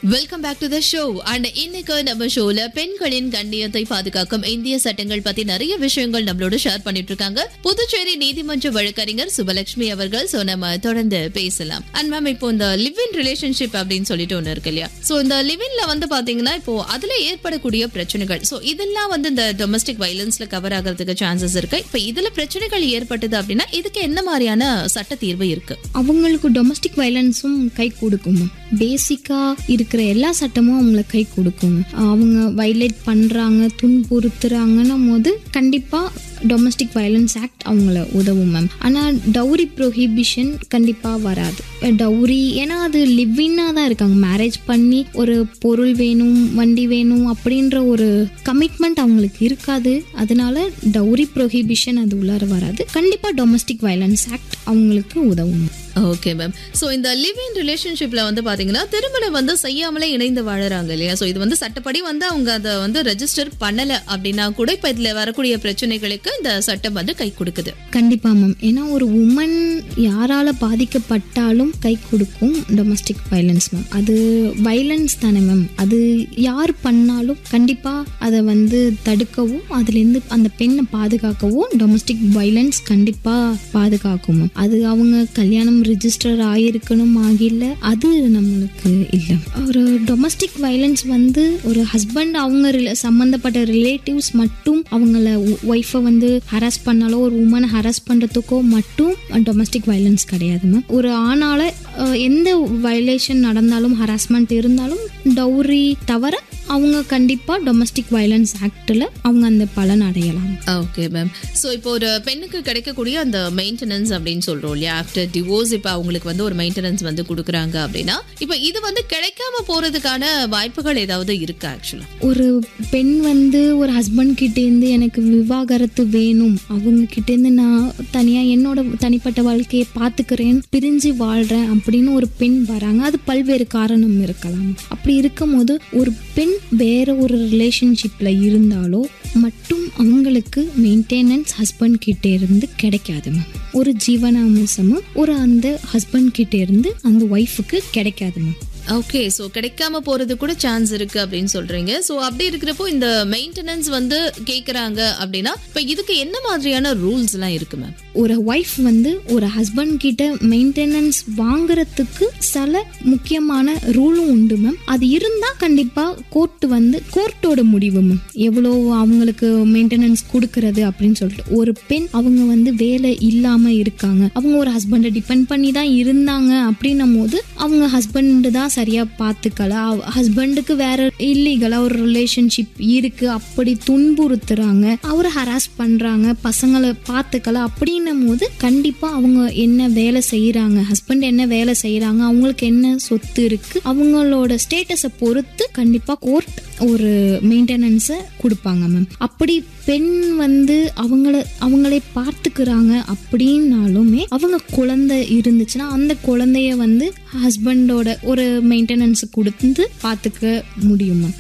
welcome back to the show and இன்னைக்கு நம்ம ஷோல பெண்களின் கண்ணியத்தை பாதுகாக்கும் இந்திய சட்டங்கள் பத்தி நிறைய விஷயங்கள் நம்மளோட ஷேர் பண்ணிட்டு இருக்காங்க புதுச்சேரி நீதிமன்ற வழக்கறிஞர் சுபலட்சுமி அவர்கள் சோ நம்ம தொடர்ந்து பேசலாம் அண்ட் மேம் இப்போ இந்த லிவ் இன் ரிலேஷன்ஷிப் அப்படின்னு சொல்லிட்டு ஒண்ணு இருக்கு இல்லையா சோ இந்த லிவ் இன்ல வந்து பாத்தீங்கன்னா இப்போ அதுல ஏற்படக்கூடிய பிரச்சனைகள் சோ இதெல்லாம் வந்து இந்த டொமஸ்டிக் வயலன்ஸ்ல கவர் ஆகிறதுக்கு சான்சஸ் இருக்கு இப்போ இதுல பிரச்சனைகள் ஏற்பட்டது அப்படின்னா இதுக்கு என்ன மாதிரியான சட்ட தீர்வு இருக்கு அவங்களுக்கு டொமஸ்டிக் வயலன்ஸும் கை கொடுக்கும் பேசிக்கா இருக்கிற எல்லா சட்டமும் அவங்கள கை கொடுக்கும் அவங்க வயலேட் பண்றாங்க துன்புறுத்துறாங்கன்னும் போது கண்டிப்பா டொமஸ்டிக் வயலன்ஸ் ஆக்ட் அவங்கள உதவும் மேம் ஆனால் டவுரி ப்ரொஹிபிஷன் கண்டிப்பாக வராது டவுரி ஏன்னா அது லிவ்வின்னாக தான் இருக்காங்க மேரேஜ் பண்ணி ஒரு பொருள் வேணும் வண்டி வேணும் அப்படின்ற ஒரு கமிட்மெண்ட் அவங்களுக்கு இருக்காது அதனால டவுரி ப்ரொஹிபிஷன் அது உள்ளார வராது கண்டிப்பாக டொமஸ்டிக் வயலன்ஸ் ஆக்ட் அவங்களுக்கு உதவும் ஓகே மேம் ஸோ இந்த லிவ் இன் ரிலேஷன்ஷிப்ல வந்து பாத்தீங்கன்னா திருமணம் வந்து செய்யாமலே இணைந்து வாழறாங்க இல்லையா ஸோ இது வந்து சட்டப்படி வந்து அவங்க அதை வந்து ரெஜிஸ்டர் பண்ணல அப்படின்னா கூட இப்போ இதுல வரக்கூடிய பிரச்சனைகளுக்கு இந்த சட்டம் வந்து கை கொடுக்குது கண்டிப்பா மேம் ஏன்னா ஒரு உமன் யாரால பாதிக்கப்பட்டாலும் கை கொடுக்கும் டொமஸ்டிக் வயலன்ஸ் மேம் அது வயலன்ஸ் தானே மேம் அது யார் பண்ணாலும் கண்டிப்பா அதை வந்து தடுக்கவும் அதுலேருந்து அந்த பெண்ணை பாதுகாக்கவும் டொமஸ்டிக் வயலன்ஸ் கண்டிப்பா பாதுகாக்கும் மேம் அது அவங்க கல்யாணம் ரிஜிஸ்டர் ஆகியிருக்கணும் ஆகில அது நம்மளுக்கு இல்லை ஒரு டொமஸ்டிக் வயலன்ஸ் வந்து ஒரு ஹஸ்பண்ட் அவங்க ரில- சம்பந்தப்பட்ட ரிலேட்டிவ்ஸ் மட்டும் அவங்கள ஒய்ஃபை வந்து ஹராஸ் பண்ணாலோ ஒரு உமனை ஹராஸ் பண்ணுறதுக்கோ மட்டும் டொமஸ்டிக் வயலன்ஸ் கிடையாது மேம் ஒரு ஆணால அஹ், எந்த வயலேஷன் நடந்தாலும் ஹராஸ்மெண்ட் இருந்தாலும் டவுரி தவிர அவங்க கண்டிப்பாக டொமஸ்டிக் வயலன்ஸ் ஆக்டில் அவங்க அந்த பலன் அடையலாம் ஓகே மேம் ஸோ இப்போ ஒரு பெண்ணுக்கு கிடைக்கக்கூடிய அந்த மெயின்டெனன்ஸ் அப்படின்னு சொல்றோம் இல்லையா ஆஃப்டர் டிவோர்ஸ் இப்போ அவங்களுக்கு வந்து ஒரு மெயின்டெனன்ஸ் வந்து கொடுக்குறாங்க அப்படின்னா இப்போ இது வந்து கிடைக்காம போறதுக்கான வாய்ப்புகள் ஏதாவது இருக்கா ஆக்சுவலா ஒரு பெண் வந்து ஒரு ஹஸ்பண்ட் கிட்டேருந்து எனக்கு விவாகரத்து வேணும் அவங்க கிட்டேருந்து நான் தனியாக என்னோட தனிப்பட்ட வாழ்க்கையை பார்த்துக்கிறேன் பிரிஞ்சு வாழ்கிறேன் அப்படின்னு ஒரு பெண் வராங்க அது பல்வேறு காரணம் இருக்கலாம் அப்படி இருக்கும்போது ஒரு பெண் வேற ஒரு ரிலேஷன்ஷிப்பில் இருந்தாலோ மட்டும் அவங்களுக்கு மெயின்டெனன்ஸ் ஹஸ்பண்ட் கிட்டே இருந்து கிடைக்காது மேம் ஒரு ஜீவனாம்சமும் ஒரு அந்த ஹஸ்பண்ட் கிட்டே இருந்து அந்த ஒய்ஃபுக்கு கிடைக்காது மேம் ஓகே ஸோ கிடைக்காம போறது கூட சான்ஸ் இருக்கு அப்படின்னு சொல்றீங்க ஸோ அப்படி இருக்கிறப்போ இந்த மெயின்டெனன்ஸ் வந்து கேட்குறாங்க அப்படின்னா இப்போ இதுக்கு என்ன மாதிரியான ரூல்ஸ் எல்லாம் இருக்கு மேம் ஒரு ஒய்ஃப் வந்து ஒரு ஹஸ்பண்ட் கிட்ட மெயின்டெனன்ஸ் வாங்குறதுக்கு சில முக்கியமான ரூலும் உண்டு மேம் அது இருந்தால் கண்டிப்பாக கோர்ட் வந்து கோர்ட்டோட முடிவு மேம் எவ்வளோ அவங்களுக்கு மெயின்டெனன்ஸ் கொடுக்கறது அப்படின்னு சொல்லிட்டு ஒரு பெண் அவங்க வந்து வேலை இல்லாமல் இருக்காங்க அவங்க ஒரு ஹஸ்பண்டை டிபெண்ட் பண்ணி தான் இருந்தாங்க அப்படின்னும் போது அவங்க ஹஸ்பண்ட் தான் சரியாக பார்த்துக்கல ஹஸ்பண்டுக்கு வேற இல்லீகலாக ஒரு ரிலேஷன்ஷிப் இருக்கு அப்படி துன்புறுத்துறாங்க அவரை ஹராஸ் பண்றாங்க பசங்களை பார்த்துக்கல அப்படின்னும் போது கண்டிப்பா அவங்க என்ன வேலை செய்யறாங்க ஹஸ்பண்ட் என்ன வேலை செய்யறாங்க அவங்களுக்கு என்ன சொத்து இருக்கு அவங்களோட ஸ்டேட்டஸை பொறுத்து கண்டிப்பா கோர்ட் ஒரு மெயின்டெனன்ஸை கொடுப்பாங்க மேம் அப்படி பெண் வந்து அவங்கள அவங்களே பார்த்துக்கிறாங்க அப்படின்னாலுமே அவங்க குழந்தை இருந்துச்சுன்னா அந்த குழந்தைய வந்து ஹஸ்பண்டோட ஒரு மெயின்டெனன்ஸ் கொடுத்து பார்த்துக்க முடியும் மேம்